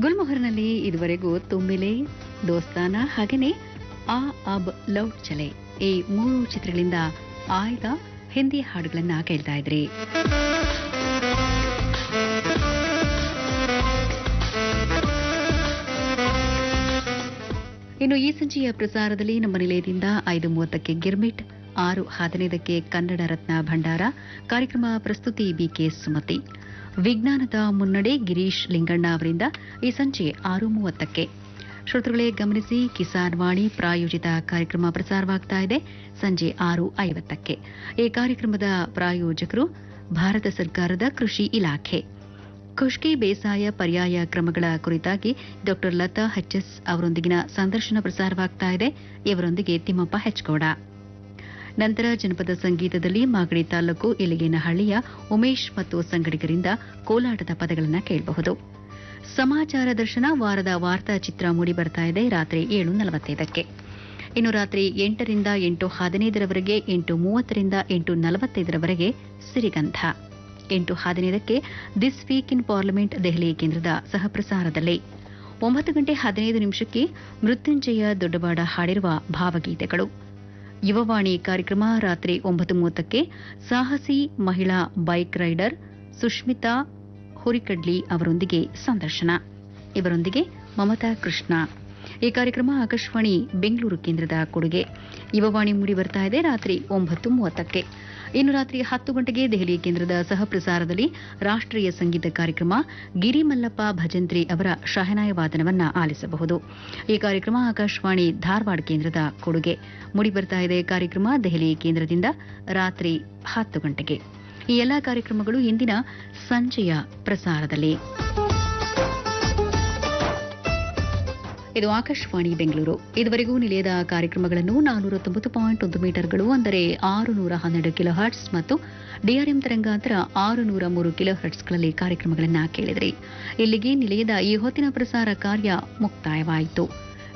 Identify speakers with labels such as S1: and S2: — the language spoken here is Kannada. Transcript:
S1: ಗುಲ್ಮೊಹರ್ನಲ್ಲಿ ಇದುವರೆಗೂ ತುಂಬಿಲೆ ದೋಸ್ತಾನ ಹಾಗೆಯೇ ಆ ಅಬ್ ಲವ್ ಚಲೆ ಈ ಮೂರು ಚಿತ್ರಗಳಿಂದ ಆಯ್ದ ಹಿಂದಿ ಹಾಡುಗಳನ್ನ ಕೇಳ್ತಾ ಇದ್ರಿ ಇನ್ನು ಈ ಸಂಜೆಯ ಪ್ರಸಾರದಲ್ಲಿ ನಮ್ಮ ನಿಲಯದಿಂದ ಐದು ಮೂವತ್ತಕ್ಕೆ ಗಿರ್ಮಿಟ್ ಆರು ಹದಿನೈದಕ್ಕೆ ಕನ್ನಡ ರತ್ನ ಭಂಡಾರ ಕಾರ್ಯಕ್ರಮ ಪ್ರಸ್ತುತಿ ಬಿಕೆ ಸುಮತಿ ವಿಜ್ಞಾನದ ಮುನ್ನಡೆ ಗಿರೀಶ್ ಲಿಂಗಣ್ಣ ಅವರಿಂದ ಈ ಸಂಜೆ ಆರು ಮೂವತ್ತಕ್ಕೆ ಶ್ರೋತೃಗಳೇ ಗಮನಿಸಿ ಕಿಸಾನ್ ವಾಣಿ ಪ್ರಾಯೋಜಿತ ಕಾರ್ಯಕ್ರಮ ಪ್ರಸಾರವಾಗ್ತಾ ಇದೆ ಸಂಜೆ ಆರು ಐವತ್ತಕ್ಕೆ ಈ ಕಾರ್ಯಕ್ರಮದ ಪ್ರಾಯೋಜಕರು ಭಾರತ ಸರ್ಕಾರದ ಕೃಷಿ ಇಲಾಖೆ ಖುಷ್ಕಿ ಬೇಸಾಯ ಪರ್ಯಾಯ ಕ್ರಮಗಳ ಕುರಿತಾಗಿ ಡಾ ಲತಾ ಎಚ್ಎಸ್ ಅವರೊಂದಿಗಿನ ಸಂದರ್ಶನ ಪ್ರಸಾರವಾಗ್ತಾ ಇದೆ ಇವರೊಂದಿಗೆ ತಿಮ್ಮಪ್ಪ ಹೆಚ್ಕೋಡ ನಂತರ ಜನಪದ ಸಂಗೀತದಲ್ಲಿ ಮಾಗಡಿ ತಾಲೂಕು ಇಲಿಗೇನಹಳ್ಳಿಯ ಉಮೇಶ್ ಮತ್ತು ಸಂಗಡಿಗರಿಂದ ಕೋಲಾಟದ ಪದಗಳನ್ನು ಕೇಳಬಹುದು ಸಮಾಚಾರ ದರ್ಶನ ವಾರದ ವಾರ್ತಾ ಚಿತ್ರ ಮೂಡಿ ಬರ್ತಾ ಇದೆ ರಾತ್ರಿ ಏಳು ನಲವತ್ತೈದಕ್ಕೆ ಇನ್ನು ರಾತ್ರಿ ಎಂಟರಿಂದ ಎಂಟು ಹದಿನೈದರವರೆಗೆ ಎಂಟು ಮೂವತ್ತರಿಂದ ಎಂಟು ನಲವತ್ತೈದರವರೆಗೆ ಸಿರಿಗಂಧ ಎಂಟು ಹದಿನೈದಕ್ಕೆ this week in parliament Delhi ಕೇಂದ್ರದ ಸಹಪ್ರಸಾರದಲ್ಲಿ ಒಂಬತ್ತು ಗಂಟೆ ಹದಿನೈದು ನಿಮಿಷಕ್ಕೆ ಮೃತ್ಯುಂಜಯ ದೊಡ್ಡವಾಡ ಹಾಡಿರುವ ಭಾವಗೀತೆಗಳು ಯುವವಾಣಿ ಕಾರ್ಯಕ್ರಮ ರಾತ್ರಿ ಒಂಬತ್ತು ಮೂವತ್ತಕ್ಕೆ ಸಾಹಸಿ ಮಹಿಳಾ ಬೈಕ್ ರೈಡರ್ ಸುಷ್ಮಿತಾ ಹುರಿಕಡ್ಲಿ ಅವರೊಂದಿಗೆ ಸಂದರ್ಶನ ಇವರೊಂದಿಗೆ ಮಮತಾ ಕೃಷ್ಣ ಈ ಕಾರ್ಯಕ್ರಮ ಆಕಾಶವಾಣಿ ಬೆಂಗಳೂರು ಕೇಂದ್ರದ ಕೊಡುಗೆ ಯುವವಾಣಿ ಮೂಡಿ ಬರ್ತಾ ಇದೆ ರಾತ್ರಿ ಒಂಬತ್ತು ಮೂವತ್ತಕ್ಕೆ ಇನ್ನು ರಾತ್ರಿ ಹತ್ತು ಗಂಟೆಗೆ ದೆಹಲಿ ಕೇಂದ್ರದ ಸಹ ಪ್ರಸಾರದಲ್ಲಿ ರಾಷ್ಟ್ರೀಯ ಸಂಗೀತ ಕಾರ್ಯಕ್ರಮ ಗಿರಿಮಲ್ಲಪ್ಪ ಭಜಂತ್ರಿ ಅವರ ಶಹನಾಯ ವಾದನವನ್ನ ಆಲಿಸಬಹುದು ಈ ಕಾರ್ಯಕ್ರಮ ಆಕಾಶವಾಣಿ ಧಾರವಾಡ ಕೇಂದ್ರದ ಕೊಡುಗೆ ಮೂಡಿ ಬರ್ತಾ ಇದೆ ಕಾರ್ಯಕ್ರಮ ದೆಹಲಿ ಕೇಂದ್ರದಿಂದ ರಾತ್ರಿ ಹತ್ತು ಗಂಟೆಗೆ ಈ ಎಲ್ಲಾ ಕಾರ್ಯಕ್ರಮಗಳು ಇಂದಿನ ಸಂಜೆಯ ಪ್ರಸಾರದಲ್ಲಿ ಇದು ಆಕಾಶವಾಣಿ ಬೆಂಗಳೂರು ಇದುವರೆಗೂ ನಿಲಯದ ಕಾರ್ಯಕ್ರಮಗಳನ್ನು ನಾನೂರ ತೊಂಬತ್ತು ಪಾಯಿಂಟ್ ಒಂದು ಮೀಟರ್ಗಳು ಅಂದರೆ ಆರು ನೂರ ಹನ್ನೆರಡು ಕಿಲೋ ಹರ್ಟ್ಸ್ ಮತ್ತು ಡಿಆರ್ಎಂ ತರಂಗಾಂತರ ಆರು ನೂರ ಮೂರು ಕಿಲೋ ಹರ್ಟ್ಸ್ಗಳಲ್ಲಿ ಕಾರ್ಯಕ್ರಮಗಳನ್ನು ಕೇಳಿದ್ರಿ ಇಲ್ಲಿಗೆ ನಿಲಯದ ಈ ಹೊತ್ತಿನ ಪ್ರಸಾರ ಕಾರ್ಯ ಮುಕ್ತಾಯವಾಯಿತು